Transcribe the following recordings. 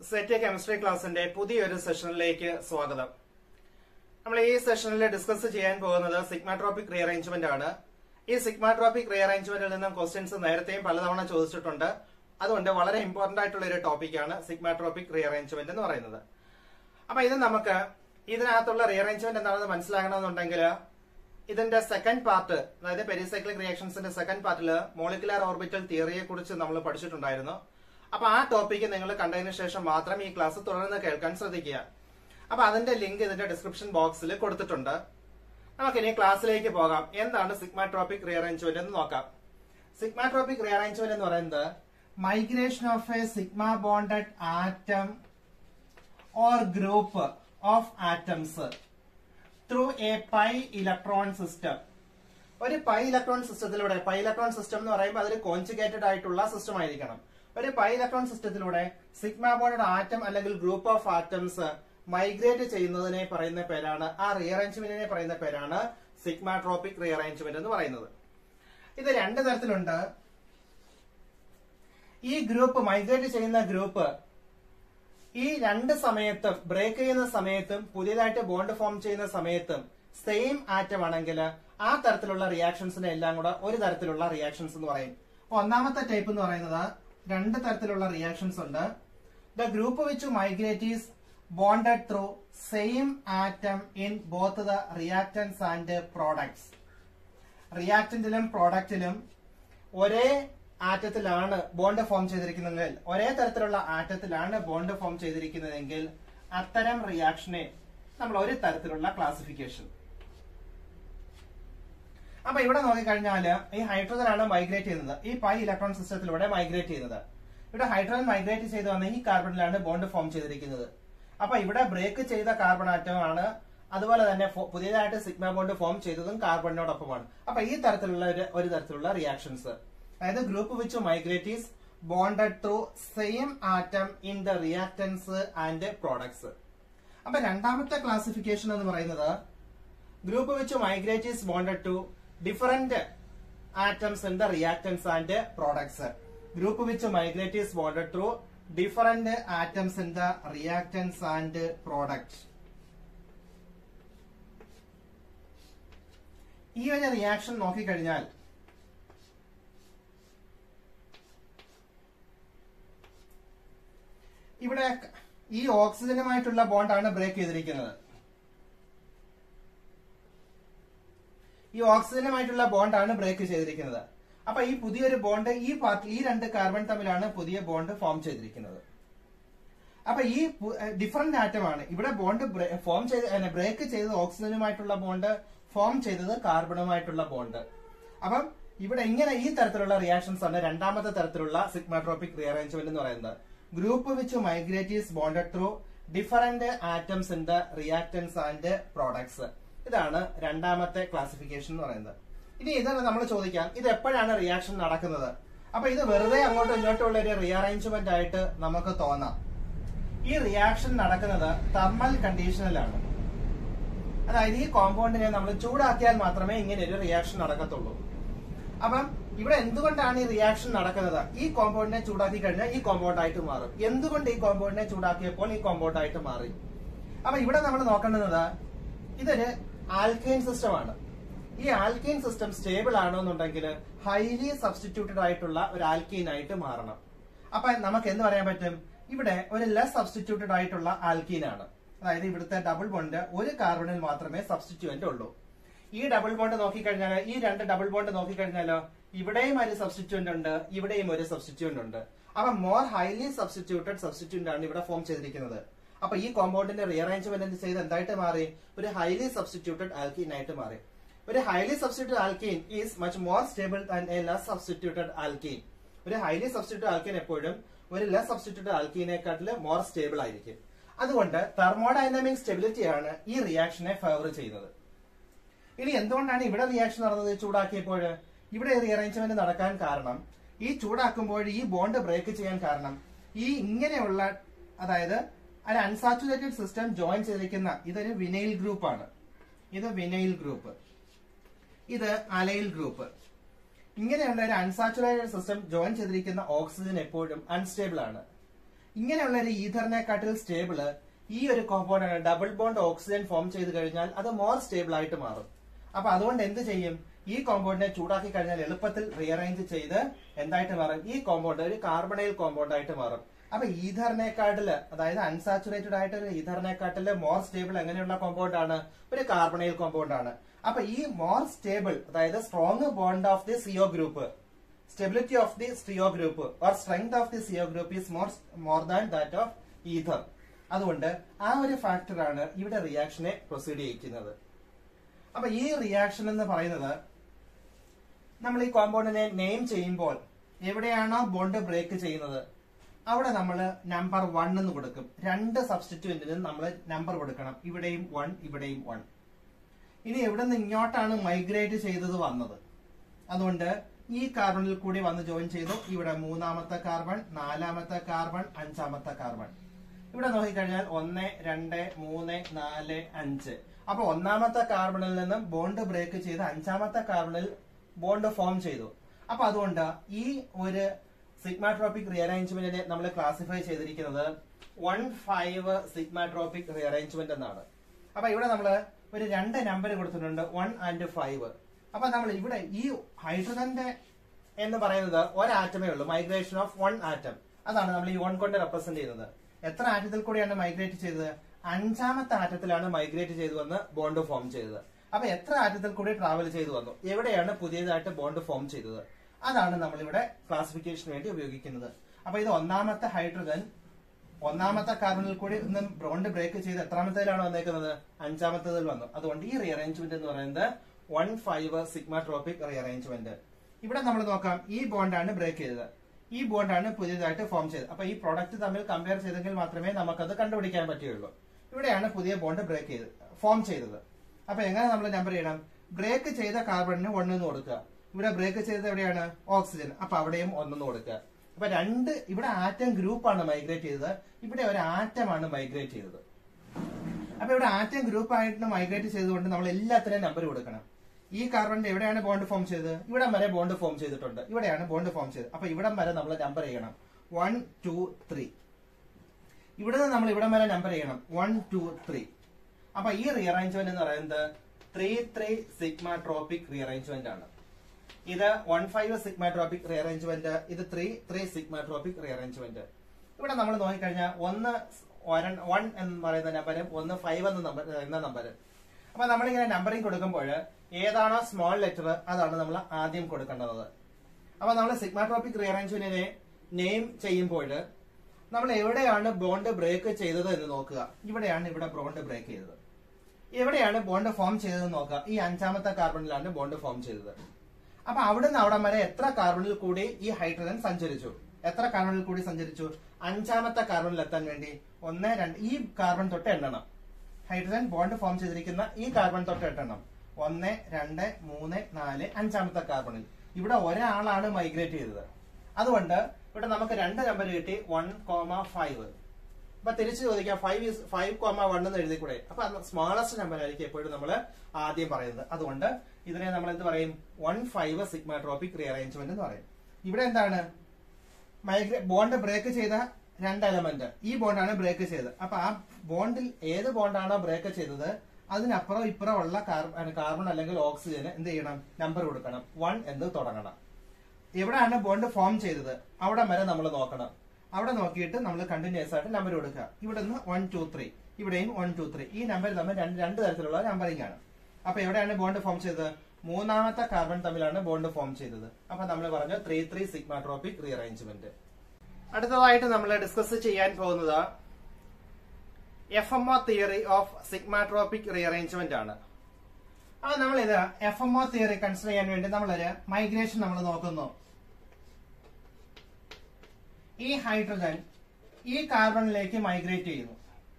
Set chemistry ക്ലാസിന്റെ പുതിയൊരു സെഷനിലേക്ക് സ്വാഗതം നമ്മൾ ഈ സെഷനിൽ ഡിസ്കസ് ചെയ്യാൻ പോകുന്നത് സിഗ്മാട്രോപിക് റീഅറേഞ്ച്മെന്റ് ആണ് ഈ സിഗ്മാട്രോപിക് റീഅറേഞ്ച്മെന്റിൽ നിന്നും ക്വസ്റ്റ്യൻസ് നേരത്തെയും പലതവണ ചോദിച്ചിട്ടുണ്ട് അതുകൊണ്ട് വളരെ ഇമ്പോർട്ടന്റ് ആയിട്ടുള്ള ഒരു ടോപ്പിക്കാണ് സിഗ്മാട്രോപിക് റീഅറേഞ്ച്മെന്റ് എന്ന് പറയുന്നത് അപ്പൊ ഇത് നമുക്ക് ഇതിനകത്തുള്ള റീഅറേഞ്ച്മെന്റ് എന്താണെന്ന് മനസ്സിലാകണമെന്നുണ്ടെങ്കിൽ ഇതിന്റെ സെക്കൻഡ് പാർട്ട് അതായത് പെരിസൈക്ലിക് റിയാക്ഷൻസിന്റെ സെക്കൻഡ് പാർട്ടിൽ മോളിക്കുലാർ ഓർബിറ്റൽ തിയറിയെ കുറിച്ച് നമ്മൾ പഠിച്ചിട്ടുണ്ടായിരുന്നു അപ്പൊ ആ ടോപ്പിക്ക് നിങ്ങൾ കണ്ടതിന് ശേഷം മാത്രം ഈ ക്ലാസ് തുടർന്ന് കേൾക്കാൻ ശ്രദ്ധിക്കുക അപ്പൊ അതിന്റെ ലിങ്ക് ഇതിന്റെ ഡിസ്ക്രിപ്ഷൻ ബോക്സിൽ കൊടുത്തിട്ടുണ്ട് നമുക്കിനി ക്ലാസ്സിലേക്ക് പോകാം എന്താണ് സിഗ്മാട്രോപിക് റീഅറേഞ്ച്മെന്റ് എന്ന് നോക്കാം സിഗ്മാട്രോപിക് റീഅറേഞ്ച്മെന്റ് എന്ന് പറയുന്നത് migration of a sigma bonded atom or group of atoms through a pi electron system ഒരു പൈ ഇലക്ട്രോൺ സിസ്റ്റത്തിലൂടെ പൈ ഇലക്ട്രോൺ സിസ്റ്റം എന്ന് പറയുമ്പോൾ അതൊരു കോൺജുഗേറ്റഡ് ആയിട്ടുള്ള സിസ്റ്റം ആയിരിക്കണം ഒരു പൈ ഇലക്ട്രോൺ സിസ്റ്റത്തിലൂടെ സിഗ്മ ബോണ്ടഡ് ആറ്റം അല്ലെങ്കിൽ ഗ്രൂപ്പ് ഓഫ് ആറ്റംസ് മൈഗ്രേറ്റ് ചെയ്യുന്നതിനെ പറയുന്ന പേരാണ് ആ റീഅറേഞ്ച്മെന്റിനെ പറയുന്ന പേരാണ് സിഗ്മാട്രോപിക് റീഅറേഞ്ച്മെന്റ് എന്ന് പറയുന്നത് ഇത് രണ്ട് തരത്തിലുണ്ട് ഈ ഗ്രൂപ്പ് മൈഗ്രേറ്റ് ചെയ്യുന്ന ഗ്രൂപ്പ് ഈ രണ്ട് സമയത്തും ബ്രേക്ക് ചെയ്യുന്ന സമയത്തും പുതിയതായിട്ട് ബോണ്ട് ഫോം ചെയ്യുന്ന സമയത്തും സെയിം ആറ്റം ആണെങ്കിൽ ആ തരത്തിലുള്ള റിയാക്ഷൻസിനെ എല്ലാം കൂടെ ഒരു തരത്തിലുള്ള റിയാക്ഷൻസ് എന്ന് പറയും അപ്പൊ ഒന്നാമത്തെ ടൈപ്പ് എന്ന് പറയുന്നത് രണ്ട് തരത്തിലുള്ള റിയാക്ഷൻസ് ഉണ്ട് the group which migrate is bonded through same atom in both the reactants and products റിയാക്ടന്റിലും പ്രോഡക്റ്റിലും ഒരേ ആറ്റത്തിലാണ് ബോണ്ട് ഫോം ചെയ്തിരിക്കുന്നതെങ്കിൽ ഒരേ തരത്തിലുള്ള ആറ്റത്തിലാണ് ബോണ്ട് ഫോം ചെയ്തിരിക്കുന്നതെങ്കിൽ അത്തരം റിയാക്ഷനെ നമ്മൾ ഒരു തരത്തിലുള്ള ക്ലാസിഫിക്കേഷൻ അപ്പൊ ഇവിടെ നോക്കിക്കഴിഞ്ഞാൽ ഈ ഹൈഡ്രജൻ ആണ് മൈഗ്രേറ്റ് ചെയ്യുന്നത് ഈ പൈ ഇലക്ട്രോൺ സിസ്റ്റത്തിലൂടെ മൈഗ്രേറ്റ് ചെയ്യുന്നത് ഇവിടെ ഹൈഡ്രജൻ മൈഗ്രേറ്റ് ചെയ്ത് വന്ന ഈ കാർബണിലാണ് ബോണ്ട് ഫോം ചെയ്തിരിക്കുന്നത് അപ്പൊ ഇവിടെ ബ്രേക്ക് ചെയ്ത കാർബൺ ആറ്റമാണ് അതുപോലെ തന്നെ ഫോ- പുതിയതായിട്ട് സിഗ്മ ബോണ്ട് ഫോം ചെയ്തതും കാർബണിനോടൊപ്പമാണ് അപ്പൊ ഈ തരത്തിലുള്ള ഒരു ഒരു തരത്തിലുള്ള റിയാക്ഷൻസ് അതായത് group which migrates bonded through same atom in the reactants and products അപ്പൊ രണ്ടാമത്തെ ക്ലാസിഫിക്കേഷൻ എന്ന് പറയുന്നത് group which migrates bonded to different atoms in the reactants and products group which migrates bonded through different atoms in the reactants and product ഈ ഒരു reaction നോക്കിക്കഴിഞ്ഞാൽ ഇവിടെ ഈ ഓക്സിജനുമായിട്ടുള്ള ബോണ്ടാണ് break ചെയ്തിരിക്കുന്നത് ഈ ഓക്സിജനുമായിട്ടുള്ള ബോണ്ടാണ് ബ്രേക്ക് ചെയ്തിരിക്കുന്നത് അപ്പൊ ഈ പുതിയൊരു ബോണ്ട് ഈ പാർട്ട് ഈ രണ്ട് കാർബൺ തമ്മിലാണ് പുതിയ ബോണ്ട് ഫോം ചെയ്തിരിക്കുന്നത് അപ്പൊ ഈ ഡിഫറെന്റ് ആറ്റമാണ് ഇവിടെ ബോണ്ട് ഫോം ചെയ്ത് ബ്രേക്ക് ചെയ്തത് ഓക്സിജനുമായിട്ടുള്ള ബോണ്ട് ഫോം ചെയ്തത് കാർബണുമായിട്ടുള്ള ബോണ്ട് അപ്പം ഇവിടെ ഇങ്ങനെ ഈ തരത്തിലുള്ള റിയാക്ഷൻസ് ആണ് രണ്ടാമത്തെ തരത്തിലുള്ള സിഗ്മാട്രോപിക് റീഅറേഞ്ച്മെന്റ് എന്ന് പറയുന്നത് group which migrates bonded through different atoms in the reactants and products ഇതാണ് രണ്ടാമത്തെ ക്ലാസിഫിക്കേഷൻ എന്ന് പറയുന്നത് ഇനി ഇതാണ് നമ്മൾ ചോദിക്കാം ഇത് എപ്പോഴാണ് റിയാക്ഷൻ നടക്കുന്നത് അപ്പൊ ഇത് വെറുതെ അങ്ങോട്ടും ഇങ്ങോട്ടും ഉള്ള ഒരു റീഅറേഞ്ച്മെന്റ് ആയിട്ട് നമുക്ക് തോന്നാം ഈ റിയാക്ഷൻ നടക്കുന്നത് തെർമൽ കണ്ടീഷനിലാണ് അതായത് ഈ കോമ്പൗണ്ടിനെ നമ്മൾ ചൂടാക്കിയാൽ മാത്രമേ ഇങ്ങനെ ഒരു റിയാക്ഷൻ നടക്കത്തുള്ളൂ അപ്പം ഇവിടെ എന്തുകൊണ്ടാണ് ഈ റിയാക്ഷൻ നടക്കുന്നത് ഈ കോമ്പൗണ്ടിനെ ചൂടാക്കി കഴിഞ്ഞാൽ ഈ കോമ്പൗണ്ട് ആയിട്ട് മാറും എന്തുകൊണ്ട് ഈ കോമ്പൗണ്ടിനെ ചൂടാക്കിയപ്പോൾ ഈ കോമ്പൗണ്ട് ആയിട്ട് മാറി അപ്പൊ ഇവിടെ നമ്മൾ നോക്കേണ്ടത് ഇതൊരു ആൽക്കൈൻ സിസ്റ്റം ആണ് ഈ ആൽക്കൈൻ സിസ്റ്റം സ്റ്റേബിൾ ആണോ എന്നുണ്ടെങ്കിൽ ഹൈലി സബ്സ്റ്റിറ്റ്യൂട്ടഡ് ആയിട്ടുള്ള ഒരു ആൽക്കൈൻ ആയിട്ട് മാറണം അപ്പൊ നമുക്ക് എന്ത് പറയാൻ പറ്റും ഇവിടെ ഒരു ലെസ് സബ്സ്റ്റിറ്റ്യൂട്ടഡ് ആയിട്ടുള്ള ആൽക്കീൻ ആണ് അതായത് ഇവിടുത്തെ ഡബിൾ ബോണ്ട് ഒരു കാർബണിൽ മാത്രമേ സബ്സ്റ്റിറ്റ്യൂവന്റ് ഉള്ളൂ ഈ ഡബിൾ ബോണ്ട് നോക്കിക്കഴിഞ്ഞാൽ ഈ രണ്ട് ഡബിൾ ബോണ്ട് നോക്കിക്കഴിഞ്ഞാലോ ഇവിടെയും ഒരു സബ്സ്റ്റിറ്റ്യൂന്റ് ഉണ്ട് ഇവിടെയും ഒരു സബ്സ്റ്റിറ്റ്യൂന്റ് ഉണ്ട് അപ്പൊ മോർ ഹൈലി സബ്സ്റ്റിറ്റ്യൂട്ടഡ് സബ്സ്റ്റിറ്റ്യൂന്റ് ആണ് ഇവിടെ ഫോം ചെയ്തിരിക്കുന്നത് അപ്പൊ ഈ കോമ്പൗണ്ടിന്റെ റീഅറേഞ്ച്മെന്റ് ചെയ്ത് എന്തായിട്ട് മാറി ഒരു ഹൈലി സബ്സ്റ്റിറ്റ്യൂട്ടഡ് ആൽക്കീൻ ആയിട്ട് മാറി ഒരു highly substituted alkene is much more stable than a less substituted alkene ഒരു ഹൈലി സബ്സ്റ്റിറ്റ്യൂട്ടഡ് ആൽക്കീൻ എപ്പോഴും ഒരു ലെസ് സബ്സ്റ്റിറ്റ്യൂട്ടഡ് ആൽക്കീനെക്കാട്ടിൽ മോർ സ്റ്റേബിൾ ആയിരിക്കും അതുകൊണ്ട് തെർമോഡൈനാമിക് സ്റ്റെബിലിറ്റിയാണ് ഈ റിയാക്ഷനെ ഫേവർ ചെയ്യുന്നത് ഇനി എന്തുകൊണ്ടാണ് ഇവിടെ റിയാക്ഷൻ നടന്നത് ചൂടാക്കിയപ്പോൾ ഇവിടെ റീഅറേഞ്ച്മെന്റ് നടക്കാൻ കാരണം ഈ ചൂടാക്കുമ്പോൾ ഈ ബോണ്ട് ബ്രേക്ക് ചെയ്യാൻ കാരണം ഈ ഇങ്ങനെയുള്ള അതായത് ഒരു അൺസാച്ചുറേറ്റഡ് സിസ്റ്റം ജോയിൻ ചെയ്തിരിക്കുന്ന ഇതൊരു വിനൈൽ ഗ്രൂപ്പ് ആണ് ഇത് വിനൈൽ ഗ്രൂപ്പ് ഇത് അലൈൽ ഗ്രൂപ്പ് ഇങ്ങനെയുള്ള ഒരു അൺസാച്ചുറേറ്റഡ് സിസ്റ്റം ജോയിൻ ചെയ്തിരിക്കുന്ന ഓക്സിജൻ എപ്പോഴും അൺസ്റ്റേബിൾ ആണ് ഇങ്ങനെയുള്ള ഒരു ഈഥറിനെക്കാട്ടിൽ സ്റ്റേബിള് ഈ ഒരു കോമ്പൗണ്ട് ആണ് ഡബിൾ ബോണ്ട് ഓക്സിജൻ ഫോം ചെയ്ത് കഴിഞ്ഞാൽ അത് മോർ സ്റ്റേബിൾ ആയിട്ട് മാറും അപ്പൊ അതുകൊണ്ട് എന്ത് ചെയ്യും ഈ കോമ്പൗണ്ടിനെ ചൂടാക്കി കഴിഞ്ഞാൽ എളുപ്പത്തിൽ റീഅറേഞ്ച് ചെയ്ത് എന്തായിട്ട് മാറും ഈ കോമ്പൗണ്ട് ഒരു കാർബണൈൽ കോമ്പൗണ്ട് ആയിട്ട് മാറും അപ്പൊ ഈഥറിനെക്കാട്ടില് അതായത് അൺസാച്ചുറേറ്റഡ് ആയിട്ട് ഒരു ഈഥറിനെക്കാട്ടില് മോർ സ്റ്റേബിൾ എങ്ങനെയുള്ള കോമ്പൗണ്ട് ആണ് ഒരു കാർബണൈൽ കോമ്പൗണ്ട് ആണ് അപ്പൊ ഈ മോർ സ്റ്റേബിൾ അതായത് strong bond of the CO group stability of the CO group or strength of the CO group is more more than that of ether അതുകൊണ്ട് ആ ഒരു ഫാക്ടറാണ് ഇവിടെ റിയാക്ഷനെ പ്രൊസീഡ് ചെയ്യിക്കുന്നത് അപ്പൊ ഈ റിയാക്ഷൻ എന്ന് പറയുന്നത് നമ്മൾ ഈ കോമ്പൗണ്ടിനെ നെയിം ചെയ്യുമ്പോൾ എവിടെയാണോ ബോണ്ട് ബ്രേക്ക് ചെയ്യുന്നത് അവിടെ നമ്മൾ നമ്പർ വൺ എന്ന് കൊടുക്കും രണ്ട് സബ്സ്റ്റിറ്റ്യൂന്റിനും നമ്മൾ നമ്പർ കൊടുക്കണം ഇവിടെയും വൺ ഇവിടെയും വൺ ഇനി എവിടെ നിന്ന് ഇങ്ങോട്ടാണ് മൈഗ്രേറ്റ് ചെയ്തത് വന്നത് അതുകൊണ്ട് ഈ കാർബണിൽ കൂടി വന്ന് ജോയിൻ ചെയ്തു ഇവിടെ മൂന്നാമത്തെ കാർബൺ നാലാമത്തെ കാർബൺ അഞ്ചാമത്തെ കാർബൺ ഇവിടെ നോക്കിക്കഴിഞ്ഞാൽ ഒന്ന് രണ്ട് മൂന്ന് നാല് അഞ്ച് അപ്പൊ ഒന്നാമത്തെ കാർബണിൽ നിന്നും ബോണ്ട് ബ്രേക്ക് ചെയ്ത് അഞ്ചാമത്തെ കാർബണിൽ ബോണ്ട് ഫോം ചെയ്തു അപ്പൊ അതുകൊണ്ട് ഈ ഒരു സിഗ്മാട്രോപിക് റിയറേഞ്ച്മെന്റിനെ നമ്മൾ ക്ലാസിഫൈ ചെയ്തിരിക്കുന്നത് വൺ ഫൈവ് സിഗ്മാട്രോപിക് റിയറേഞ്ച്മെന്റ് എന്നാണ് അപ്പൊ ഇവിടെ നമ്മൾ ഒരു രണ്ട് നമ്പർ കൊടുത്തിട്ടുണ്ട് വൺ ആൻഡ് ഫൈവ് അപ്പൊ നമ്മൾ ഇവിടെ ഈ ഹൈഡ്രജന്റെ എന്ന് പറയുന്നത് ഒരാറ്റമേ ഉള്ളൂ മൈഗ്രേഷൻ ഓഫ് വൺ ആറ്റം അതാണ് നമ്മൾ ഈ വൺ കൊണ്ട് റെപ്രസെന്റ് ചെയ്യുന്നത് എത്ര ആറ്റത്തിൽ കൂടിയാണ് മൈഗ്രേറ്റ് ചെയ്തത് അഞ്ചാമത്തെ ആറ്റത്തിലാണ് മൈഗ്രേറ്റ് ചെയ്തു വന്ന് ബോണ്ട് ഫോം ചെയ്തത് അപ്പൊ എത്ര ആറ്റത്തിൽ കൂടി ട്രാവൽ ചെയ്തു വന്നു എവിടെയാണ് പുതിയതായിട്ട് ബോണ്ട് ഫോം ചെയ്തത് അതാണ് നമ്മൾ ഇവിടെ ക്ലാസിഫിക്കേഷന് വേണ്ടി ഉപയോഗിക്കുന്നത് അപ്പൊ ഇത് ഒന്നാമത്തെ ഹൈഡ്രജൻ ഒന്നാമത്തെ കാർബണിൽ കൂടി ഒന്ന് ബോണ്ട് ബ്രേക്ക് ചെയ്ത് എത്രാമത്തേലാണ് വന്നേക്കുന്നത് അഞ്ചാമത്തേതിൽ വന്നു അതുകൊണ്ട് ഈ റീഅറേഞ്ച്മെന്റ് എന്ന് പറയുന്നത് വൺ ഫൈവ് സിഗ്മാട്രോപിക് റീഅറേഞ്ച്മെന്റ് ഇവിടെ നമ്മൾ നോക്കാം ഈ ബോണ്ടാണ് ബ്രേക്ക് ചെയ്തത് ഈ ബോണ്ടാണ് പുതിയതായിട്ട് ഫോം ചെയ്തത് അപ്പൊ ഈ പ്രൊഡക്റ്റ് തമ്മിൽ കമ്പയർ ചെയ്തെങ്കിൽ മാത്രമേ നമുക്കത് കണ്ടുപിടിക്കാൻ പറ്റുകയുള്ളൂ ഇവിടെയാണ് പുതിയ ബോണ്ട് ബ്രേക്ക് ചെയ്ത് ഫോം ചെയ്തത് അപ്പൊ എങ്ങനെ നമ്മൾ നമ്പർ ചെയ്യണം ബ്രേക്ക് ചെയ്ത കാർബണിന് ഒന്നെന്ന് കൊടുക്കുക ഇവിടെ ബ്രേക്ക് ചെയ്തത് എവിടെയാണ് ഓക്സിജൻ അപ്പൊ അവിടെയും ഒന്നെന്ന് കൊടുക്കുക അപ്പൊ രണ്ട് ഇവിടെ ആറ്റം ഗ്രൂപ്പാണ് മൈഗ്രേറ്റ് ചെയ്തത് ഇവിടെ ഒരു ആറ്റമാണ് മൈഗ്രേറ്റ് ചെയ്തത് അപ്പൊ ഇവിടെ ആറ്റം ഗ്രൂപ്പ് ആയിട്ട് മൈഗ്രേറ്റ് ചെയ്തുകൊണ്ട് നമ്മൾ എല്ലാത്തിനും നമ്പർ കൊടുക്കണം ഈ കാർബണിന്റെ എവിടെയാണ് ബോണ്ട് ഫോം ചെയ്തത് ഇവിടം വരെ ബോണ്ട് ഫോം ചെയ്തിട്ടുണ്ട് ഇവിടെയാണ് ബോണ്ട് ഫോം ചെയ്തത് അപ്പൊ ഇവിടം വരെ നമ്മൾ നമ്പർ ചെയ്യണം വൺ ടു ത്രീ ഇവിടെ നിന്ന് നമ്മൾ ഇവിടം വരെ നമ്പർ ചെയ്യണം വൺ ടു ത്രീ അപ്പൊ ഈ റീഅറേഞ്ച്മെന്റ് എന്ന് പറയുന്നത് ത്രീ ത്രീ സിഗ്മാട്രോപിക് റീഅറേഞ്ച്മെന്റ് ആണ് ഇത് വൺ ഫൈവ് സിഗ്മാട്രോപിക് റീഅറേഞ്ച്മെന്റ് ഇത് ത്രീ ത്രീ സിഗ്മാട്രോപിക് റീഅറേഞ്ച്മെന്റ് ഇവിടെ നമ്മൾ നോക്കിക്കഴിഞ്ഞാൽ ഒന്ന് വൺ എന്ന് പറയുന്ന നമ്പരും ഒന്ന് ഫൈവ് എന്ന നമ്പർ എന്ന നമ്പർ അപ്പൊ നമ്മളിങ്ങനെ നമ്പറിംഗ് കൊടുക്കുമ്പോൾ ഏതാണോ സ്മോൾ ലെറ്റർ അതാണ് നമ്മൾ ആദ്യം കൊടുക്കേണ്ടത് അപ്പൊ നമ്മൾ സിഗ്മാട്രോപിക് റീഅറേഞ്ച്മെന്റിനെ നെയിം ചെയ്യുമ്പോൾ നമ്മൾ എവിടെയാണ് ബോണ്ട് ബ്രേക്ക് ചെയ്തത് എന്ന് നോക്കുക ഇവിടെയാണ് ഇവിടെ ബോണ്ട് ബ്രേക്ക് ചെയ്തത് എവിടെയാണ് ബോണ്ട് ഫോം ചെയ്തത് നോക്കുക ഈ അഞ്ചാമത്തെ കാർബണിലാണ് ബോണ്ട് ഫോം ചെയ്തത് അപ്പൊ അവിടുന്ന് അവിടം വരെ എത്ര കാർബണിൽ കൂടി ഈ ഹൈഡ്രജൻ സഞ്ചരിച്ചു എത്ര കാർബണിൽ കൂടി സഞ്ചരിച്ചു അഞ്ചാമത്തെ കാർബണിൽ എത്താൻ വേണ്ടി ഒന്ന് രണ്ട് ഈ കാർബൺ തൊട്ട് എണ്ണണം ഹൈഡ്രജൻ ബോണ്ട് ഫോം ചെയ്തിരിക്കുന്ന ഈ കാർബൺ തൊട്ട് എട്ടണം ഒന്ന് രണ്ട് മൂന്ന് നാല് അഞ്ചാമത്തെ കാർബണിൽ ഇവിടെ ഒരാളാണ് മൈഗ്രേറ്റ് ചെയ്തത് അതുകൊണ്ട് ഇവിടെ നമുക്ക് രണ്ട് നമ്പർ കിട്ടി വൺ കോമ ഫൈവ് അപ്പൊ തിരിച്ചു ചോദിക്കാം ഫൈവ് ഫൈവ് കോമ വൺ എന്ന് എഴുതിക്കൂടെ അപ്പൊ സ്മാളസ്റ്റ് നമ്പർ ആയിരിക്കും എപ്പോഴും നമ്മൾ ആദ്യം പറയുന്നത് അതുകൊണ്ട് ഇതിനെ നമ്മൾ എന്ത് പറയും വൺ ഫൈവ് സിഗ്മാട്രോപിക് റീഅറേഞ്ച്മെന്റ് എന്ന് പറയും ഇവിടെ എന്താണ് മൈഗ്രേ ബോണ്ട് ബ്രേക്ക് ചെയ്ത രണ്ട് എലമെന്റ് ഈ ബോണ്ടാണ് ബ്രേക്ക് ചെയ്തത് അപ്പൊ ആ ബോണ്ടിൽ ഏത് ബോണ്ടാണോ ബ്രേക്ക് ചെയ്തത് അതിനപ്പുറം ഇപ്പുറം ഉള്ള കാർബൺ അല്ലെങ്കിൽ ഓക്സിജന് എന്ത് ചെയ്യണം നമ്പർ കൊടുക്കണം വൺ എന്ന് തുടങ്ങണം എവിടെയാണ് ബോണ്ട് ഫോം ചെയ്തത് അവിടെ വരെ നമ്മൾ നോക്കണം അവിടെ നോക്കിയിട്ട് നമ്മൾ കണ്ടിന്യൂസ് ആയിട്ട് നമ്പർ കൊടുക്കുക ഇവിടെ നിന്ന് വൺ ടു ത്രീ ഇവിടെയും വൺ ടു ത്രീ ഈ നമ്പർ തമ്മിൽ രണ്ട് രണ്ട് തരത്തിലുള്ള നമ്പറിംഗ് ആണ് അപ്പൊ എവിടെയാണ് ബോണ്ട് ഫോം ചെയ്തത് മൂന്നാമത്തെ കാർബൺ തമ്മിലാണ് ബോണ്ട് ഫോം ചെയ്തത് അപ്പൊ നമ്മൾ പറഞ്ഞു ത്രീ ത്രീ സിഗ്മാട്രോപിക് റീഅറേഞ്ച്മെന്റ് അടുത്തതായിട്ട് നമ്മൾ ഡിസ്കസ് ചെയ്യാൻ പോകുന്നത് F M O theory of sigmatropic rearrangement ആണ് അപ്പൊ നമ്മളിത് F M O theory consider ചെയ്യാൻ വേണ്ടി നമ്മളൊരു മൈഗ്രേഷൻ നമ്മൾ നോക്കുന്നു ഈ ഹൈഡ്രജൻ ഈ കാർബണിലേക്ക് മൈഗ്രേറ്റ് ചെയ്യുന്നു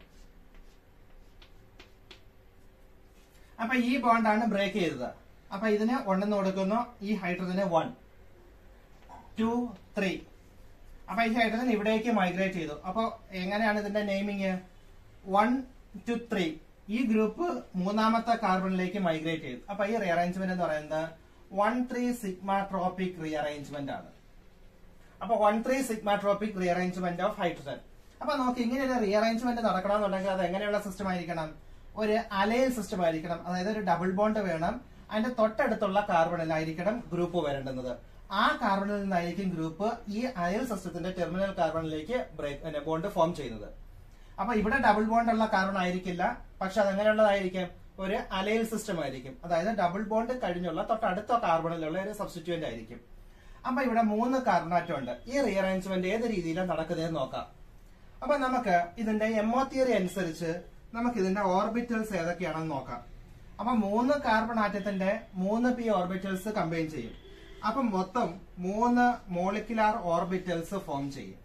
അപ്പൊ ഈ ബോണ്ടാണ് ബ്രേക്ക് ചെയ്തത് അപ്പൊ ഇതിന് ഒന്നെന്ന് കൊടുക്കുന്നു ഈ ഹൈഡ്രജന് വൺ ടു ത്രീ അപ്പൊ ഈ ഹൈഡ്രജൻ ഇവിടേക്ക് മൈഗ്രേറ്റ് ചെയ്തു അപ്പൊ എങ്ങനെയാണ് ഇതിന്റെ നെയിമിങ് വൺ ടു ത്രീ ഈ ഗ്രൂപ്പ് മൂന്നാമത്തെ കാർബണിലേക്ക് മൈഗ്രേറ്റ് ചെയ്തു അപ്പൊ ഈ റീഅറേഞ്ച്മെന്റ് എന്ന് പറയുന്നത് വൺ ത്രീ സിഗ്മാട്രോപിക് റീഅറേഞ്ച്മെന്റ് ആണ് അപ്പൊ one three sigmatropic rearrangement of hydrogen അപ്പൊ നമുക്ക് ഇങ്ങനെ ഒരു റീഅറേഞ്ച്മെന്റ് നടക്കണമെന്നുണ്ടെങ്കിൽ അത് എങ്ങനെയുള്ള സിസ്റ്റം ആയിരിക്കണം ഒരു അലയൽ സിസ്റ്റം ആയിരിക്കണം അതായത് ഒരു ഡബിൾ ബോണ്ട് വേണം അതിന്റെ തൊട്ടടുത്തുള്ള കാർബണിലായിരിക്കണം ഗ്രൂപ്പ് വരേണ്ടുന്നത് ആ കാർബണിൽ നിന്നായിരിക്കും ഗ്രൂപ്പ് ഈ അയൽ സിസ്റ്റത്തിന്റെ ടെർമിനൽ കാർബണിലേക്ക് ബ്രേക്ക് ബോണ്ട് ഫോം ചെയ്യുന്നത് അപ്പൊ ഇവിടെ ഡബിൾ ബോണ്ട് ഉള്ള കാർബൺ ആയിരിക്കില്ല പക്ഷെ അത് എങ്ങനെയുള്ളതായിരിക്കും ഒരു അലയൽ സിസ്റ്റം ആയിരിക്കും അതായത് ഡബിൾ ബോണ്ട് കഴിഞ്ഞുള്ള തൊട്ടടുത്ത കാർബണിലുള്ള ഒരു സബ്സ്റ്റിറ്റ്യൂന്റ് ആയിരിക്കും അപ്പൊ ഇവിടെ മൂന്ന് കാർബണാറ്റം ഉണ്ട് ഈ റീഅറേഞ്ച്മെന്റ് ഏത് രീതിയിലാണ് നടക്കുന്നതെന്ന് നോക്കാം അപ്പൊ നമുക്ക് ഇതിന്റെ എമ്മോ തിയറി അനുസരിച്ച് നമുക്ക് ഇതിന്റെ ഓർബിറ്റൽസ് ഏതൊക്കെയാണെന്ന് നോക്കാം അപ്പൊ മൂന്ന് കാർബൺ ആറ്റത്തിന്റെ മൂന്ന് പി ഓർബിറ്റൽസ് കമ്പൈൻ ചെയ്യും അപ്പൊ മൊത്തം മൂന്ന് മോളിക്കുലാർ ഓർബിറ്റൽസ് ഫോം ചെയ്യും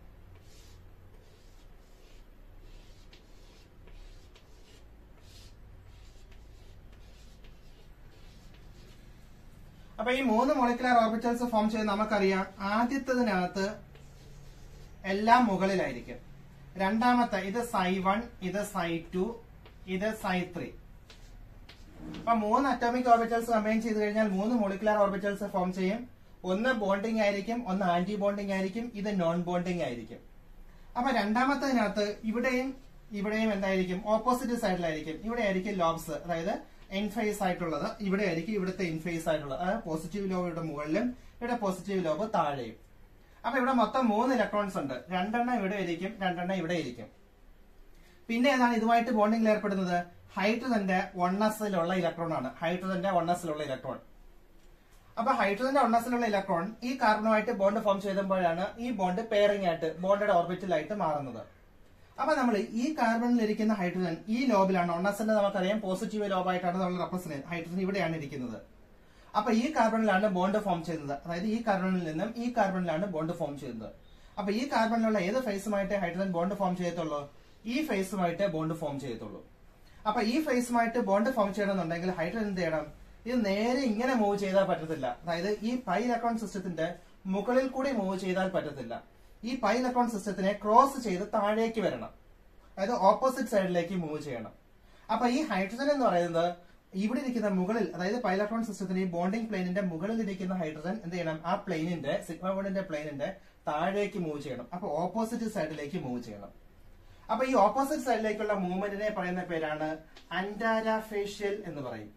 അപ്പൊ ഈ മൂന്ന് മോളിക്കുലാർ ഓർബിറ്റൽസ് ഫോം ചെയ്ത് നമുക്കറിയാം ആദ്യത്തതിനകത്ത് എല്ലാം മുകളിലായിരിക്കും രണ്ടാമത്തെ ഇത് സൈ വൺ ഇത് സൈ ടു ഇത് സൈ ത്രീ അപ്പൊ മൂന്ന് അറ്റോമിക് ഓർബിറ്റൽസ് കമ്പൈൻ ചെയ്ത് കഴിഞ്ഞാൽ മൂന്ന് മോളിക്കുലാർ ഓർബിറ്റൽസ് ഫോം ചെയ്യും ഒന്ന് ബോണ്ടിങ് ആയിരിക്കും ഒന്ന് ആന്റി ബോണ്ടിങ് ആയിരിക്കും ഇത് നോൺ ബോണ്ടിങ് ആയിരിക്കും അപ്പൊ രണ്ടാമത്തതിനകത്ത് ഇവിടെയും ഇവിടെയും എന്തായിരിക്കും ഓപ്പോസിറ്റ് സൈഡിലായിരിക്കും ഇവിടെ ആയിരിക്കും ലോബ്സ് അതായത് എൻഫേസ് ആയിട്ടുള്ളത് ഇവിടെ ആയിരിക്കും ഇവിടുത്തെ ഇൻഫേസ് ആയിട്ടുള്ളത് അതായത് പോസിറ്റീവ് ലോബ് ഇവിടെ മുകളിലും ഇവിടെ പോസിറ്റീവ് ലോബ് താഴെയും അപ്പൊ ഇവിടെ മൊത്തം മൂന്ന് ഇലക്ട്രോൺസ് ഉണ്ട് രണ്ടെണ്ണം ഇവിടെ ഇരിക്കും രണ്ടെണ്ണം ഇവിടെ ഇരിക്കും പിന്നെ ഏതാണ് ഇതുമായിട്ട് ബോണ്ടിങ്ങിൽ ഏർപ്പെടുന്നത് ഹൈഡ്രജന്റെ വണ്ണസിലുള്ള ഇലക്ട്രോൺ ആണ് ഹൈഡ്രജന്റെ വണ്ണസിലുള്ള ഇലക്ട്രോൺ അപ്പൊ ഹൈഡ്രജന്റെ വണ്ണസിലുള്ള ഇലക്ട്രോൺ ഈ കാർബണുമായിട്ട് ബോണ്ട് ഫോം ചെയ്തപ്പോഴാണ് ഈ ബോണ്ട് പെയറിംഗ് ആയിട്ട് ബോണ്ടഡ് ഓർബിറ്റലായിട്ട് മാറുന്നത് അപ്പൊ നമ്മൾ ഈ കാർബണിൽ ഇരിക്കുന്ന ഹൈഡ്രജൻ ഈ ലോബിലാണ് ഒണ്ണസിന്റെ നമുക്കറിയാം പോസിറ്റീവ് ലോബായിട്ടാണ് നമ്മൾ റെപ്രസെന്റ് ഹൈഡ്രജൻ ഇവിടെയാണ് ഇരിക്കുന്നത് അപ്പൊ ഈ കാർബണിലാണ് ബോണ്ട് ഫോം ചെയ്യുന്നത് അതായത് ഈ കാർബണിൽ നിന്നും ഈ കാർബണിലാണ് ബോണ്ട് ഫോം ചെയ്യുന്നത് അപ്പൊ ഈ കാർബണിലുള്ള ഏത് ഫേസുമായിട്ട് ഹൈഡ്രജൻ ബോണ്ട് ഫോം ചെയ്യത്തുള്ളൂ ഈ ഫേസുമായിട്ട് ബോണ്ട് ഫോം ചെയ്യത്തുള്ളൂ അപ്പൊ ഈ ഫേസുമായിട്ട് ബോണ്ട് ഫോം ചെയ്യണമെന്നുണ്ടെങ്കിൽ ഹൈഡ്രജൻ എന്ത് ചെയ്യണം ഇത് നേരെ ഇങ്ങനെ മൂവ് ചെയ്താൽ പറ്റത്തില്ല അതായത് ഈ പൈ ഇലക്ട്രോൺ സിസ്റ്റത്തിന്റെ മുകളിൽ കൂടി മൂവ് ചെയ്താൽ പറ്റത്തില്ല ഈ പൈ ഇലക്ട്രോൺ സിസ്റ്റത്തിനെ ക്രോസ് ചെയ്ത് താഴേക്ക് വരണം അതായത് ഓപ്പോസിറ്റ് സൈഡിലേക്ക് മൂവ് ചെയ്യണം അപ്പൊ ഈ ഹൈഡ്രജൻ എന്ന് പറയുന്നത് ഇവിടെ ഇരിക്കുന്ന മുകളിൽ അതായത് പൈ ഇലക്ട്രോൺ സിസ്റ്റത്തിന് ഈ ബോണ്ടിങ് പ്ലെയിനിന്റെ മുകളിൽ ഇരിക്കുന്ന ഹൈഡ്രജൻ എന്ത് ചെയ്യണം ആ പ്ലെയിനിന്റെ സിഗ്മ ബോണ്ടിന്റെ പ്ലെയിനിന്റെ താഴേക്ക് മൂവ് ചെയ്യണം അപ്പൊ ഓപ്പോസിറ്റ് സൈഡിലേക്ക് മൂവ് ചെയ്യണം അപ്പൊ ഈ ഓപ്പോസിറ്റ് സൈഡിലേക്കുള്ള മൂവ്മെന്റിനെ പറയുന്ന പേരാണ് അൻഡാരാഫേഷ്യൽ എന്ന് പറയും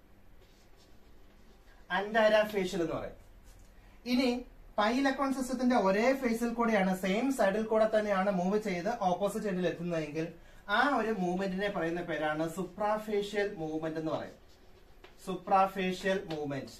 അൻഡാരാഫേഷ്യൽ എന്ന് പറയും ഇനി പൈ ഇലക്ട്രോൺ സിസ്റ്റത്തിന്റെ ഒരേ ഫേസിൽ കൂടെയാണ് സെയിം സൈഡിൽ കൂടെ തന്നെയാണ് മൂവ് ചെയ്ത് ഓപ്പോസിറ്റ് എൻഡിൽ എത്തുന്നതെങ്കിൽ ആ ഒരു മൂവ്മെന്റിനെ പറയുന്ന പേരാണ് സുപ്രാഫേഷ്യൽ മൂവ്മെന്റ് എന്ന് പറയും സുപ്രാഫേഷ്യൽ മൂവ്മെന്റ്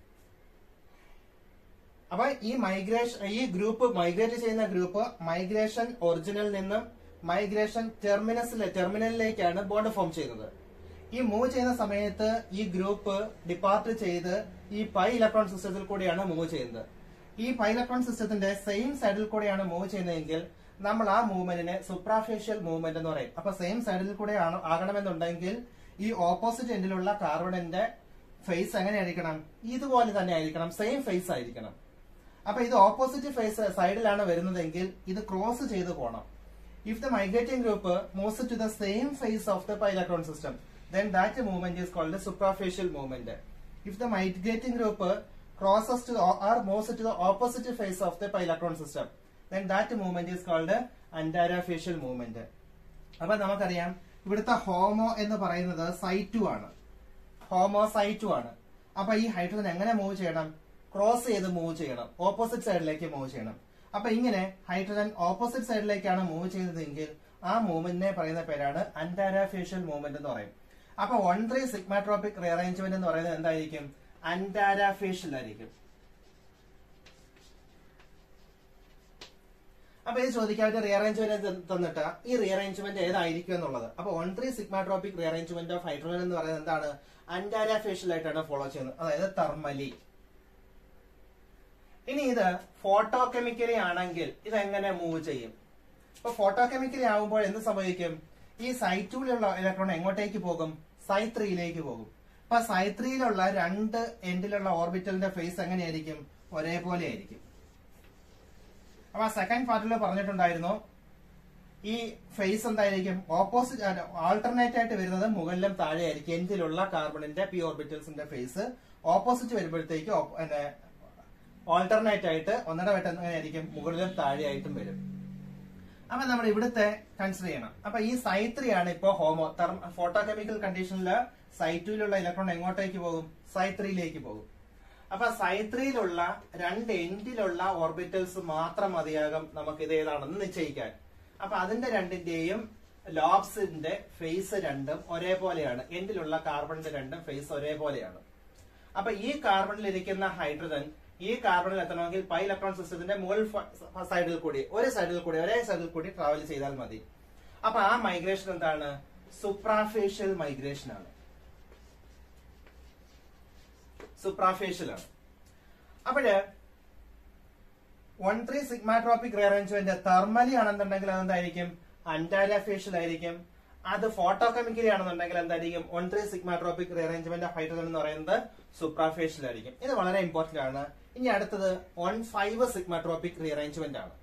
അപ്പൊ ഈ മൈഗ്രേഷൻ ഈ ഗ്രൂപ്പ് മൈഗ്രേറ്റ് ചെയ്യുന്ന ഗ്രൂപ്പ് മൈഗ്രേഷൻ ഒറിജിനൽ നിന്നും മൈഗ്രേഷൻ ടെർമിനസിലെ ടെർമിനലിലേക്കാണ് ബോണ്ട് ഫോം ചെയ്യുന്നത് ഈ മൂവ് ചെയ്യുന്ന സമയത്ത് ഈ ഗ്രൂപ്പ് ഡിപ്പാർട്ട് ചെയ്ത് ഈ പൈ ഇലക്ട്രോൺ സിസ്റ്റത്തിൽ കൂടിയാണ് മൂവ് ചെയ്യുന്നത് ഈ പൈ ഇലക്ട്രോൺ സിസ്റ്റത്തിന്റെ സെയിം സൈഡിൽ കൂടെയാണ് മൂവ് ചെയ്യുന്നതെങ്കിൽ നമ്മൾ ആ മൂവ്മെന്റിനെ സുപ്രാഫേഷ്യൽ മൂവ്മെന്റ് എന്ന് പറയും അപ്പൊ സെയിം സൈഡിൽ കൂടെ ആണ് ആകണമെന്നുണ്ടെങ്കിൽ ഈ ഓപ്പോസിറ്റ് എൻഡിലുള്ള കാർബണിന്റെ ഫേസ് എങ്ങനെയായിരിക്കണം ഇതുപോലെ തന്നെ ആയിരിക്കണം സെയിം ഫേസ് ആയിരിക്കണം അപ്പൊ ഇത് ഓപ്പോസിറ്റ് ഫേസ് സൈഡിലാണ് വരുന്നതെങ്കിൽ ഇത് ക്രോസ് ചെയ്ത് പോകണം if the migrating group moves to the same face of the pi electron system then that movement is called the suprafacial movement. If the migrating group crosses to the, or moves to the opposite face of the pi electron system, then that movement is called antarafacial movement. അപ്പൊ നമുക്കറിയാം ഇവിടുത്തെ homo എന്ന് പറയുന്നത് സൈറ്റു ആണ് homo സൈറ്റു ആണ് അപ്പൊ ഈ hydrogen എങ്ങനെ മൂവ് ചെയ്യണം ക്രോസ് ചെയ്ത് മൂവ് ചെയ്യണം ഓപ്പോസിറ്റ് സൈഡിലേക്ക് മൂവ് ചെയ്യണം അപ്പൊ ഇങ്ങനെ ഹൈഡ്രജൻ ഓപ്പോസിറ്റ് സൈഡിലേക്കാണ് മൂവ് ചെയ്യുന്നതെങ്കിൽ ആ മൂവ്മെന്റിനെ പറയുന്ന പേരാണ് അൻറ്റാരാഫേഷ്യൽ മൂവ്മെന്റ് എന്ന് പറയും അപ്പൊ വൺ ത്രീ സിഗ്മാട്രോപിക് റീഅറേഞ്ച്മെന്റ് എന്ന് പറയുന്നത് എന്തായിരിക്കും അൻറ്റാരാഫേഷ്യൽ ആയിരിക്കും അപ്പൊ ഇത് ചോദിക്കാതെ റീഅറേഞ്ച്മെന്റ് തന്നിട്ട് ഈ റീഅറേഞ്ച്മെന്റ് ഏതായിരിക്കും എന്നുള്ളത് അപ്പൊ one three sigmatropic rearrangement of hydrogen എന്ന് പറയുന്നത് എന്താണ് അൻറ്റാരാഫേഷ്യൽ ആയിട്ടാണ് ഫോളോ ചെയ്യുന്നത് അതായത് തെർമലി ഇനി ഇത് ഫോട്ടോ കെമിക്കലി ആണെങ്കിൽ ഇത് എങ്ങനെ മൂവ് ചെയ്യും ഇപ്പൊ ഫോട്ടോ കെമിക്കലി ആകുമ്പോൾ എന്ത് സംഭവിക്കും ഈ സൈറ്റൂലുള്ള ഇലക്ട്രോൺ എങ്ങോട്ടേക്ക് പോകും സൈ ത്രീയിലേക്ക് പോകും അപ്പൊ സൈ ത്രീയിലുള്ള രണ്ട് എൻഡിലുള്ള ഓർബിറ്റലിന്റെ ഫേസ് എങ്ങനെയായിരിക്കും ഒരേപോലെ ആയിരിക്കും അപ്പൊ സെക്കൻഡ് പാർട്ടിൽ പറഞ്ഞിട്ടുണ്ടായിരുന്നു ഈ ഫേസ് എന്തായിരിക്കും ഓപ്പോസിറ്റ് ആൾട്ടർനേറ്റ് ആയിട്ട് വരുന്നത് മുകളിലും താഴെ ആയിരിക്കും എൻഡിലുള്ള കാർബണിന്റെ പി ഓർബിറ്റൽസിന്റെ ഫേസ് ഓപ്പോസിറ്റ് വരുമ്പോഴത്തേക്ക് ഓൾട്ടർനേറ്റ് ആയിട്ട് ഒന്നര വട്ടം എങ്ങനെയായിരിക്കും മുകളിലും താഴെയായിട്ടും വരും അപ്പൊ നമ്മൾ ഇവിടുത്തെ കൺസിഡർ ചെയ്യണം അപ്പൊ ഈ സൈത്രി ആണ് ഇപ്പോ ഹോമോ ഫോട്ടോ കെമിക്കൽ കണ്ടീഷനിൽ സൈറ്റുവിലുള്ള ഇലക്ട്രോൺ എങ്ങോട്ടേക്ക് പോകും സൈത്രിയിലേക്ക് പോകും അപ്പൊ സൈത്രിയിലുള്ള രണ്ട് എൻഡിലുള്ള ഓർബിറ്റൽസ് മാത്രം മതിയാകും നമുക്ക് ഇത് ഏതാണെന്ന് നിശ്ചയിക്കാൻ അപ്പൊ അതിന്റെ രണ്ടിന്റെയും ലോബ്സിന്റെ ഫേസ് രണ്ടും ഒരേപോലെയാണ് എൻഡിലുള്ള കാർബണിന്റെ രണ്ടും ഫേസ് ഒരേപോലെയാണ് അപ്പൊ ഈ കാർബണിൽ ഇരിക്കുന്ന ഹൈഡ്രജൻ ഈ കാർബണിൽ എത്തണമെങ്കിൽ പൈ ഇലക്ട്രോൺ സിസ്റ്റത്തിന്റെ മുകൾ ഫ- സൈഡിൽ കൂടി ഒരു സൈഡിൽ കൂടി ഒരേ സൈഡിൽ കൂടി ട്രാവൽ ചെയ്താൽ മതി അപ്പൊ ആ മൈഗ്രേഷൻ എന്താണ് സുപ്രാഫേഷ്യൽ മൈഗ്രേഷൻ ആണ് സുപ്രാഫേഷ്യൽ ആണ് അപ്പോഴ് one three sigmatropic rearrangement thermally ആണെന്നുണ്ടെങ്കിൽ അതെന്തായിരിക്കും അൻറ്റാരാഫേഷ്യൽ ആയിരിക്കും അത് ഫോട്ടോ കെമിക്കലി ആണെന്നുണ്ടെങ്കിൽ എന്തായിരിക്കും one three sigmatropic rearrangement of hydrogen എന്ന് പറയുന്നത് സുപ്രാഫേഷ്യൽ ആയിരിക്കും ഇത് വളരെ ഇമ്പോർട്ടന്റ് ആണ് ഇനി അടുത്തത് വൺ ഫൈവ് സിഗ്മാട്രോപിക് റീഅറേഞ്ച്മെന്റ് ആണ്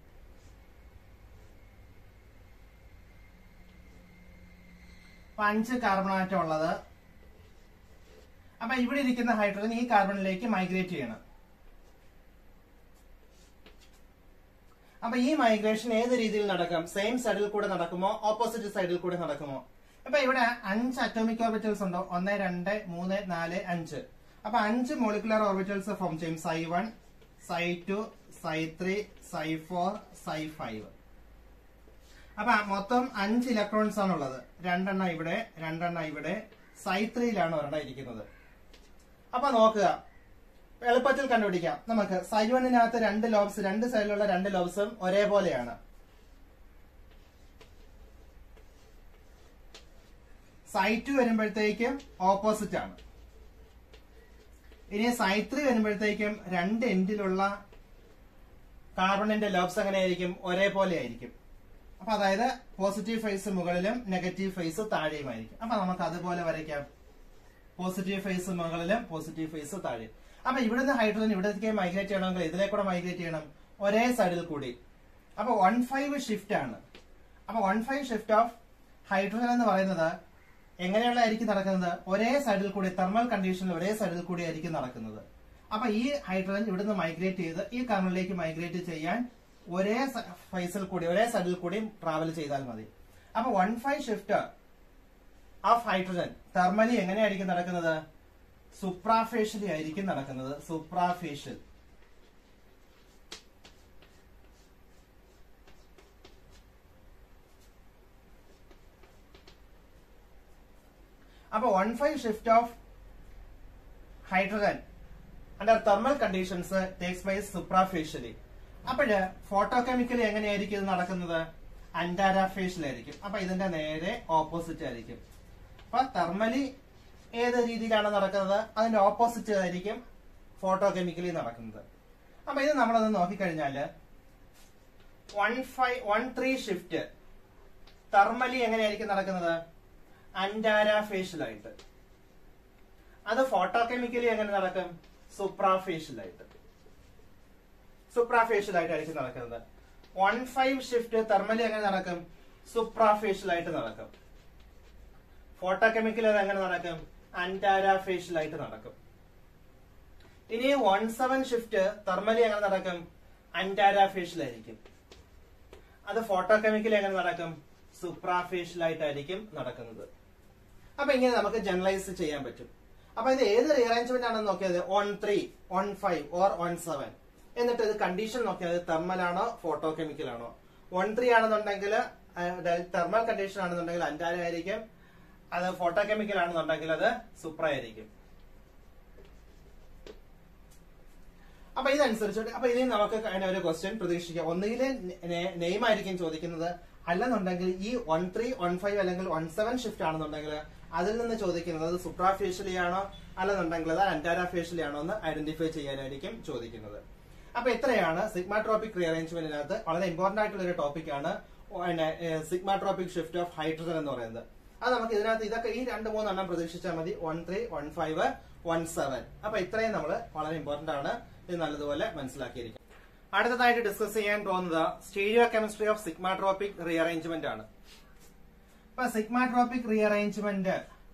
അപ്പൊ അഞ്ച് കാർബൺ ആറ്റം ഉള്ളത് അപ്പൊ ഇവിടെ ഇരിക്കുന്ന ഹൈഡ്രജൻ ഈ കാർബണിലേക്ക് മൈഗ്രേറ്റ് ചെയ്യണം അപ്പൊ ഈ മൈഗ്രേഷൻ ഏത് രീതിയിൽ നടക്കും സെയിം സൈഡിൽ കൂടെ നടക്കുമോ ഓപ്പോസിറ്റ് സൈഡിൽ കൂടെ നടക്കുമോ അപ്പൊ ഇവിടെ അഞ്ച് അറ്റോമിക് ഓർബിറ്റൽസ് ഉണ്ടോ ഒന്ന് രണ്ട് മൂന്ന് നാല് അഞ്ച് അപ്പൊ അഞ്ച് മോളിക്കുലർ ഓർബിറ്റൽസ് ഫോം ചെയ്യും psi one psi two psi three psi four psi five അപ്പൊ മൊത്തം അഞ്ച് ഇലക്ട്രോൺസ് ആണുള്ളത് രണ്ടെണ്ണം ഇവിടെ രണ്ടെണ്ണം ഇവിടെ സൈ ത്രീയിലാണ് ഒരെണ്ണം ഇരിക്കുന്നത് അപ്പൊ നോക്കുക എളുപ്പത്തിൽ കണ്ടുപിടിക്കാം നമുക്ക് സൈവണിനകത്ത് രണ്ട് ലോബ്സ് രണ്ട് സൈഡിലുള്ള രണ്ട് ലോബ്സും ഒരേപോലെയാണ് സൈറ്റ് വരുമ്പോഴത്തേക്കും ഓപ്പോസിറ്റ് ആണ് ഇനി സൈത്രി വരുമ്പോഴത്തേക്കും രണ്ട് എൻഡിലുള്ള കാർബണിന്റെ ലോബ്സ് എങ്ങനെയായിരിക്കും ഒരേപോലെ ആയിരിക്കും അപ്പൊ അതായത് പോസിറ്റീവ് ഫേസ് മുകളിലും നെഗറ്റീവ് ഫേസ് താഴെയുമായിരിക്കും അപ്പൊ നമുക്ക് അതുപോലെ വരയ്ക്കാം പോസിറ്റീവ് ഫേസ് മുകളിലും പോസിറ്റീവ് ഫേസ് താഴെ അപ്പൊ ഇവിടുന്ന് ഹൈഡ്രജൻ ഇവിടേക്ക് മൈഗ്രേറ്റ് ചെയ്യണമെങ്കിൽ ഇതിലേക്കൂടെ മൈഗ്രേറ്റ് ചെയ്യണം ഒരേ സൈഡിൽ കൂടി അപ്പൊ വൺ ഫൈവ് ഷിഫ്റ്റ് ആണ് അപ്പൊ one five shift of hydrogen എന്ന് പറയുന്നത് എങ്ങനെയുള്ളതായിരിക്കും നടക്കുന്നത് ഒരേ സൈഡിൽ കൂടി തെർമൽ കണ്ടീഷനിൽ ഒരേ സൈഡിൽ കൂടി ആയിരിക്കും നടക്കുന്നത് അപ്പൊ ഈ ഹൈഡ്രജൻ ഇവിടുന്ന് മൈഗ്രേറ്റ് ചെയ്ത് ഈ കാർബണിലേക്ക് മൈഗ്രേറ്റ് ചെയ്യാൻ ഒരേ ഫേസിൽ കൂടി ഒരേ സൈഡിൽ കൂടി ട്രാവൽ ചെയ്താൽ മതി അപ്പൊ one five shift of hydrogen thermally എങ്ങനെയായിരിക്കും നടക്കുന്നത് സുപ്രാഫേഷ്യലി ആയിരിക്കും നടക്കുന്നത് സുപ്രാഫേഷ്യൽ അപ്പൊ one five shift of hydrogen under thermal conditions takes place suprafacially അപ്പോഴ് ഫോട്ടോ കെമിക്കലി എങ്ങനെയായിരിക്കും ഇത് നടക്കുന്നത് അൻഡാരാഫേഷ്യലായിരിക്കും അപ്പൊ ഇതിന്റെ നേരെ ഓപ്പോസിറ്റ് ആയിരിക്കും അപ്പൊ തെർമലി ഏത് രീതിയിലാണ് നടക്കുന്നത് അതിന്റെ ഓപ്പോസിറ്റ് ആയിരിക്കും ഫോട്ടോ കെമിക്കലി നടക്കുന്നത് അപ്പൊ ഇത് നമ്മളത് നോക്കിക്കഴിഞ്ഞാല് one five one three shift thermally എങ്ങനെയായിരിക്കും നടക്കുന്നത് അൻഡാരാഫേഷ്യലായിട്ട് അത് ഫോട്ടോ കെമിക്കലി എങ്ങനെ നടക്കും സുപ്രാഫേഷ്യലായിട്ട് സുപ്രാഫേഷ്യലായിട്ടായിരിക്കും നടക്കുന്നത് വൺ ഫൈവ് ഷിഫ്റ്റ് തെർമലി എങ്ങനെ നടക്കും സുപ്രാഫേഷ്യലായിട്ട് നടക്കും ഫോട്ടോ കെമിക്കൽ അത് എങ്ങനെ നടക്കും അൻറ്റാരാഫേഷ്യലായിട്ട് നടക്കും ഇനി വൺ സെവൻ ഷിഫ്റ്റ് തെർമലി എങ്ങനെ നടക്കും അൻറ്റാരാഫേഷ്യലായിരിക്കും അത് ഫോട്ടോ കെമിക്കൽ എങ്ങനെ നടക്കും സുപ്രാഫേഷ്യലായിട്ടായിരിക്കും നടക്കുന്നത് അപ്പൊ ഇങ്ങനെ നമുക്ക് ജനറലൈസ് ചെയ്യാൻ പറ്റും അപ്പൊ ഇത് ഏത് റീഅറേഞ്ച്മെന്റ് ആണെന്ന് നോക്കിയത് one three one five or one seven എന്നിട്ട് ഇത് കണ്ടീഷൻ നോക്കിയത് തെർമൽ ആണോ ഫോട്ടോ കെമിക്കൽ ആണോ വൺ ത്രീ ആണെന്നുണ്ടെങ്കിൽ തെർമൽ കണ്ടീഷൻ ആണെന്നുണ്ടെങ്കിൽ അൻറ്റാര ആയിരിക്കും അത് ഫോട്ടോ കെമിക്കൽ ആണെന്നുണ്ടെങ്കിൽ അത് സുപ്ര ആയിരിക്കും അപ്പൊ ഇതനുസരിച്ചിട്ട് അപ്പൊ ഇതിൽ നമുക്ക് അതിന് ഒരു ക്വസ്റ്റ്യൻ പ്രതീക്ഷിക്കാം ഒന്നുകിൽ നെയിം ആയിരിക്കും ചോദിക്കുന്നത് അല്ലെന്നുണ്ടെങ്കിൽ ഈ വൺ ത്രീ വൺ ഫൈവ് അല്ലെങ്കിൽ വൺ സെവൻ ഷിഫ്റ്റ് ആണെന്നുണ്ടെങ്കിൽ അതിൽ നിന്ന് ചോദിക്കുന്നത് അത് സുപ്രാഫേഷ്യലി ആണോ അല്ലെന്നുണ്ടെങ്കിൽ അത് അൻറ്റാരാഫേഷ്യലി ആണോ എന്ന് ഐഡന്റിഫൈ ചെയ്യാനായിരിക്കും ചോദിക്കുന്നത് അപ്പൊ ഇത്രയാണ് സിഗ്മാട്രോപിക് റീഅറേഞ്ച്മെന്റിനകത്ത് വളരെ ഇമ്പോർട്ടന്റ് ആയിട്ടുള്ള ഒരു ടോപ്പിക്കാണ് സിഗ്മാട്രോപിക് ഷിഫ്റ്റ് ഓഫ് ഹൈഡ്രജൻ എന്ന് പറയുന്നത് അത് നമുക്ക് ഇതിനകത്ത് ഇതൊക്കെ ഈ രണ്ട് മൂന്നെണ്ണം പ്രതീക്ഷിച്ചാൽ മതി one three one five one seven അപ്പൊ ഇത്രയും നമ്മൾ വളരെ ഇമ്പോർട്ടന്റ് ആണ് ഇത് നല്ലതുപോലെ മനസ്സിലാക്കിയിരിക്കും അടുത്തതായിട്ട് ഡിസ്കസ് ചെയ്യാൻ പോകുന്നത് stereochemistry of sigmatropic rearrangement ആണ് ഇപ്പൊ സിഗ്മാട്രോപിക് റീഅറേഞ്ച്മെന്റ്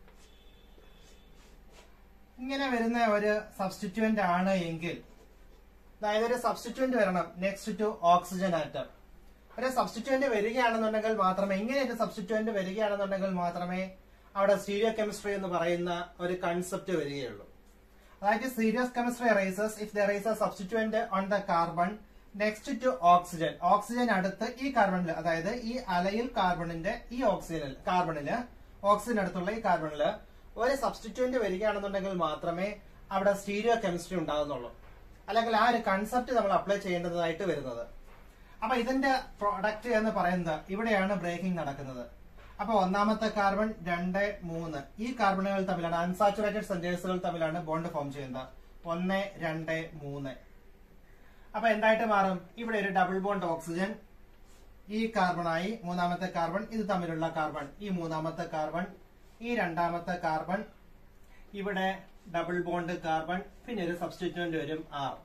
ഇങ്ങനെ വരുന്ന ഒരു സബ്സ്റ്റിറ്റ്യൂന്റ് ആണ് എങ്കിൽ അതായത് ഒരു സബ്സ്റ്റിറ്റ്യൂന്റ് വരണം നെക്സ്റ്റ് ടു ഓക്സിജൻ ആറ്റം ഒരു സബ്സ്റ്റിറ്റ്യൂന്റ് വരികയാണെന്നുണ്ടെങ്കിൽ മാത്രമേ ഇങ്ങനെ ഒരു സബ്സ്റ്റിറ്റ്യൂന്റ് വരികയാണെന്നുണ്ടെങ്കിൽ മാത്രമേ അവിടെ സ്റ്റീരിയോ കെമിസ്ട്രി എന്ന് പറയുന്ന ഒരു കൺസെപ്റ്റ് വരികയുള്ളൂ അതായത് serious chemistry rises if there is a substituent on the carbon next to oxygen oxygen അടുത്ത് ഈ കാർബണിൽ അതായത് ഈ അലയിൽ കാർബണിന്റെ ഈ ഓക്സിജനിൽ കാർബണില് ഓക്സിജൻ അടുത്തുള്ള ഈ കാർബണില് ഒരു സബ്സ്റ്റിറ്റ്യൂന്റ് വരികയാണെന്നുണ്ടെങ്കിൽ മാത്രമേ അവിടെ സ്റ്റീരിയോ കെമിസ്ട്രി ഉണ്ടാകുന്നുള്ളൂ അല്ലെങ്കിൽ ആ ഒരു കൺസെപ്റ്റ് നമ്മൾ അപ്ലൈ ചെയ്യേണ്ടതായിട്ട് വരുന്നത് അപ്പൊ ഇതിന്റെ പ്രൊഡക്റ്റ് എന്ന് പറയുന്നത് ഇവിടെയാണ് ബ്രേക്കിംഗ് നടക്കുന്നത് അപ്പൊ ഒന്നാമത്തെ കാർബൺ രണ്ട് മൂന്ന് ഈ കാർബണുകൾ തമ്മിലാണ് അൺസാച്ചുറേറ്റഡ് സെന്റേഴ്സുകൾ തമ്മിലാണ് ബോണ്ട് ഫോം ചെയ്യുന്നത് ഒന്ന് രണ്ട് മൂന്ന് അപ്പൊ എന്തായിട്ട് മാറും ഇവിടെ ഒരു ഡബിൾ ബോണ്ട് ഓക്സിജൻ ഈ കാർബണായി മൂന്നാമത്തെ കാർബൺ ഇത് തമ്മിലുള്ള കാർബൺ ഈ മൂന്നാമത്തെ കാർബൺ ഈ രണ്ടാമത്തെ കാർബൺ ഇവിടെ ഡബിൾ ബോണ്ട് കാർബൺ പിന്നെ ഒരു സബ്സ്റ്റിറ്റ്യൂന്റ് വരും ആർ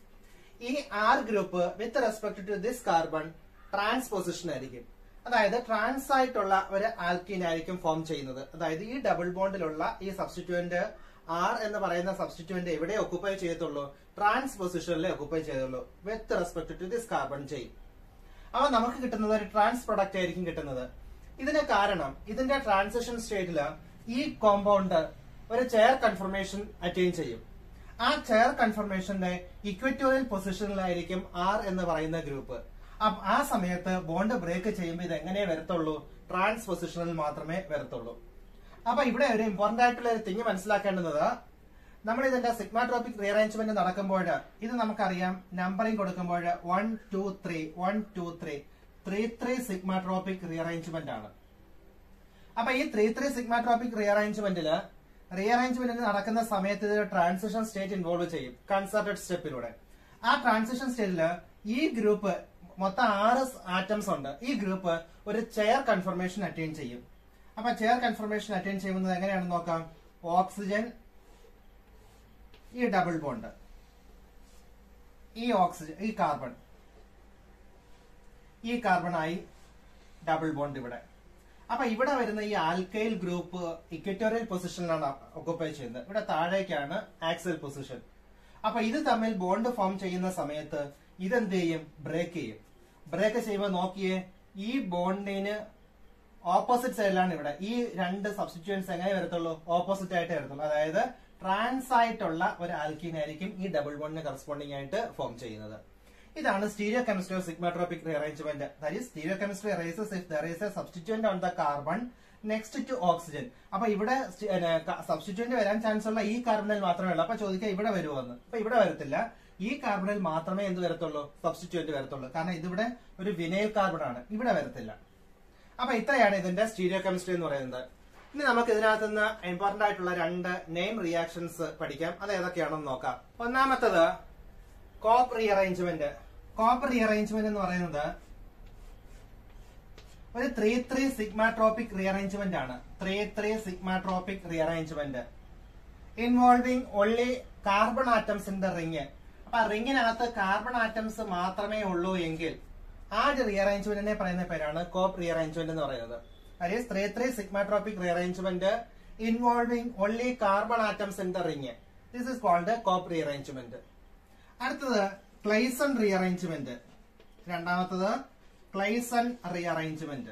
ഈ R group with respect to this carbon trans position ആയിരിക്കും അതായത് ട്രാൻസ് ആയിട്ടുള്ള ഒരു ആൽക്കീൻ ആയിരിക്കും ഫോം ചെയ്യുന്നത് അതായത് ഈ ഡബിൾ ബോണ്ടിലുള്ള ഈ സബ്സ്റ്റിറ്റ്യൂന്റ് ആർ എന്ന് പറയുന്ന സബ്സ്റ്റിറ്റ്യൂന്റ് എവിടെ ഒക്കുപ്പൈ ചെയ്യത്തുള്ളൂ ട്രാൻസ് പൊസിഷനിലെ ഒക്കുപ്പൈ ചെയ്തുള്ളൂ with respect to this carbon chain അപ്പൊ നമുക്ക് കിട്ടുന്നത് ഒരു ട്രാൻസ് പ്രൊഡക്റ്റ് ആയിരിക്കും കിട്ടുന്നത് ഇതിന് കാരണം ഇതിന്റെ ട്രാൻസിഷൻ സ്റ്റേറ്റില് ഈ കോമ്പൗണ്ട് ഒരു ചെയർ കൺഫർമേഷൻ അറ്റൈൻ ചെയ്യും ആ ചെയർ കൺഫർമേഷന്റെ ഇക്വറ്റോറിയൽ പൊസിഷനിലായിരിക്കും ആർ എന്ന് പറയുന്ന ഗ്രൂപ്പ് അപ്പൊ ആ സമയത്ത് ബോണ്ട് ബ്രേക്ക് ചെയ്യുമ്പോൾ ഇത് എങ്ങനെ വരത്തുള്ളൂ ട്രാൻസ് പൊസിഷനിൽ മാത്രമേ വരത്തുള്ളൂ അപ്പൊ ഇവിടെ ഒരു ഇമ്പോർട്ടന്റ് ആയിട്ടുള്ള ഒരു തിങ് മനസ്സിലാക്കേണ്ടുന്നത് നമ്മൾ ഇതിന്റെ സിഗ്മാട്രോപിക് റീഅറേഞ്ച്മെന്റ് നടക്കുമ്പോൾ ഇത് നമുക്കറിയാം നമ്പറിംഗ് കൊടുക്കുമ്പോൾ one two three one two three three three sigmatropic rearrangement ആണ് അപ്പൊ ഈ ത്രീ ത്രീ സിഗ്മാട്രോപിക് റീഅറേഞ്ച്മെന്റില് റീഅറേഞ്ച്മെന്റ് നടക്കുന്ന സമയത്ത് ഇത് ട്രാൻസിഷൻ സ്റ്റേറ്റ് ഇൻവോൾവ് ചെയ്യും കൺസർട്ടഡ് സ്റ്റെപ്പിലൂടെ ആ ട്രാൻസിഷൻ സ്റ്റേറ്റില് ഈ ഗ്രൂപ്പ് മൊത്തം ആറ് ആറ്റംസ് ഉണ്ട് ഈ ഗ്രൂപ്പ് ഒരു ചെയർ കൺഫർമേഷൻ അറ്റൈൻ ചെയ്യും അപ്പൊ ചെയർ കൺഫർമേഷൻ അറ്റൈൻ ചെയ്യുന്നത് എങ്ങനെയാണെന്ന് നോക്കാം ഓക്സിജൻ ഈ ഡബിൾ ബോണ്ട് ഈ ഓക്സിജൻ ഈ കാർബൺ ഈ കാർബൺ ആയി ഡബിൾ ബോണ്ട് ഇവിടെ അപ്പൊ ഇവിടെ വരുന്ന ഈ ആൽക്കൈൽ ഗ്രൂപ്പ് ഇക്വറ്റോറിയൽ പൊസിഷനിലാണ് ഒക്കുപ്പൈ ചെയ്യുന്നത് ഇവിടെ താഴേക്കാണ് ആക്സൽ പൊസിഷൻ അപ്പൊ ഇത് തമ്മിൽ ബോണ്ട് ഫോം ചെയ്യുന്ന സമയത്ത് ഇതെന്ത് ചെയ്യും ബ്രേക്ക് ചെയ്യും ബ്രേക്ക് ചെയ്യുമ്പോൾ നോക്കിയേ ഈ ബോണ്ടിന് ഓപ്പോസിറ്റ് സൈഡിലാണ് ഇവിടെ ഈ രണ്ട് സബ്സ്റ്റിറ്റ്യൂൻസ് എങ്ങനെ വരത്തുള്ളൂ ഓപ്പോസിറ്റ് ആയിട്ട് വരത്തുള്ളൂ അതായത് ട്രാൻസ് ആയിട്ടുള്ള ഒരു ആൽക്കീൻ ആയിരിക്കും ഈ ഡബിൾ ബോണ്ടിന് കറസ്പോണ്ടിങ് ആയിട്ട് ഫോം ചെയ്യുന്നത് ഇതാണ് stereochemistry of sigmatropic rearrangement that is stereochemistry rises if there is a substituent on the carbon next to oxygen അപ്പൊ ഇവിടെ സബ്സ്റ്റിറ്റ്യൂന്റ് വരാൻ ചാൻസ് ഉള്ള ഈ കാർബണിൽ മാത്രമേ ഉള്ളൂ അപ്പൊ ചോദിക്കുക ഇവിടെ വരുമോ എന്ന് അപ്പൊ ഇവിടെ വരത്തില്ല ഈ കാർബണിൽ മാത്രമേ എന്ത് വരത്തുള്ളൂ സബ്സ്റ്റിറ്റ്യൂന്റ് വരത്തുള്ളൂ കാരണം ഇതിവിടെ ഒരു വിനൈൽ കാർബൺ ആണ് ഇവിടെ വരത്തില്ല അപ്പൊ ഇത്രയാണ് ഇതിന്റെ സ്റ്റീരിയോ കെമിസ്ട്രി എന്ന് പറയുന്നത് ഇനി നമുക്ക് ഇതിനകത്ത് നിന്ന് ഇമ്പോർട്ടന്റ് ആയിട്ടുള്ള രണ്ട് നെയിം റിയാക്ഷൻസ് പഠിക്കാം അത് ഏതൊക്കെയാണെന്ന് നോക്കാം ഒന്നാമത്തത് കോപ്പ് റീഅറേഞ്ച്മെന്റ് കോപ്പ് റീഅറേഞ്ച്മെന്റ് എന്ന് പറയുന്നത് ഒരു ത്രീ ത്രീ സിഗ്മാട്രോപിക് റീഅറേഞ്ച്മെന്റ് ആണ് three three sigmatropic rearrangement involving only carbon atoms in the ring അപ്പൊ റിങ്ങിനകത്ത് കാർബൺ ആറ്റംസ് മാത്രമേ ഉള്ളൂ എങ്കിൽ ആ ഒരു റീഅറേഞ്ച്മെന്റിനെ പറയുന്ന പേരാണ് കോപ്പ് റീഅറേഞ്ച്മെന്റ് എന്ന് പറയുന്നത് അതായത് three three sigmatropic rearrangement involving only carbon atoms in the ring this is called Cope rearrangement അടുത്തത് ക്ലൈസൺ റീഅറേഞ്ച്മെന്റ് രണ്ടാമത്തത് ക്ലൈസൺ റീഅറേഞ്ച്മെന്റ്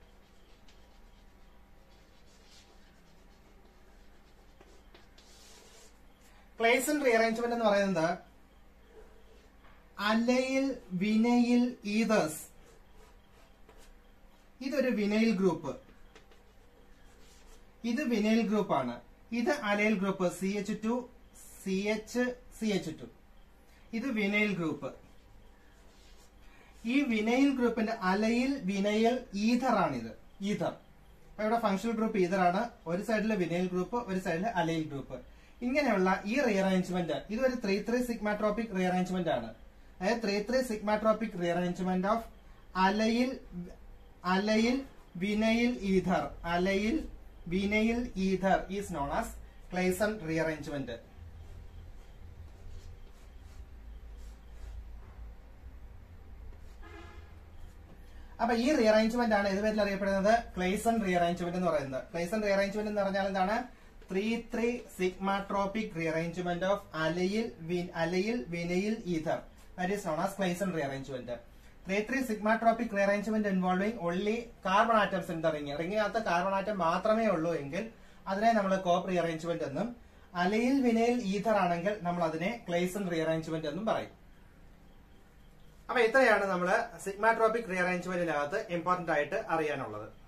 ക്ലൈസൺ റീഅറേഞ്ച്മെന്റ് എന്ന് പറയുന്നത് അലയിൽ വിനയിൽ ഈതേഴ്സ് ഇതൊരു വിനൈൽ ഗ്രൂപ്പ് ഇത് വിനൈൽ ഗ്രൂപ്പാണ് ഇത് allyl group C H two C H C H two ഇത് vinyl group ഈ വിനൈൽ ഗ്രൂപ്പിന്റെ അലയിൽ വിനയൽ ഈഥർ ആണിത് ഈഥർ അപ്പൊ ഇവിടെ ഫങ്ഷണൽ ഗ്രൂപ്പ് ഈഥർ ആണ് ഒരു സൈഡിൽ വിനൈൽ ഗ്രൂപ്പ് ഒരു സൈഡിൽ അലൈൽ ഗ്രൂപ്പ് ഇങ്ങനെയുള്ള ഈ റീഅറേഞ്ച്മെന്റ് ഇത് ഒരു ത്രീ ത്രീ സിഗ്മാട്രോപിക് റീഅറേഞ്ച്മെന്റ് ആണ് അതായത് three three sigmatropic rearrangement of allyl allyl vinyl ether allyl vinyl ether is known as Claisen rearrangement അപ്പൊ ഈ റീഅറേഞ്ച്മെന്റ് ആണ് ഇതുവരെ അറിയപ്പെടുന്നത് ക്ലൈസൺ റീഅറേഞ്ച്മെന്റ് എന്ന് പറയുന്നത് ക്ലൈസൺ റീഅറേഞ്ച്മെന്റ് എന്ന് പറഞ്ഞാൽ എന്താണ് three three sigmatropic rearrangement of allyl വിൻ- allyl vinyl ether that is known as Claisen rearrangement three three sigmatropic rearrangement involving only carbon atoms in the ring റിംഗിനകത്ത് കാർബൺ ആറ്റം മാത്രമേ ഉള്ളൂ എങ്കിൽ അതിനെ നമ്മൾ കോപ്പ് റീഅറേഞ്ച്മെന്റ് എന്നും അലയിൽ വിനയിൽ ഈഥർ ആണെങ്കിൽ നമ്മൾ അതിനെ ക്ലേസൺ റീഅറേഞ്ച്മെന്റ് എന്നും പറയും അപ്പൊ ഇത്രയാണ് നമ്മൾ സിഗ്മാട്രോപിക് റീഅറേഞ്ച്മെന്റിനകത്ത് ഇമ്പോർട്ടന്റ് ആയിട്ട് അറിയാനുള്ളത്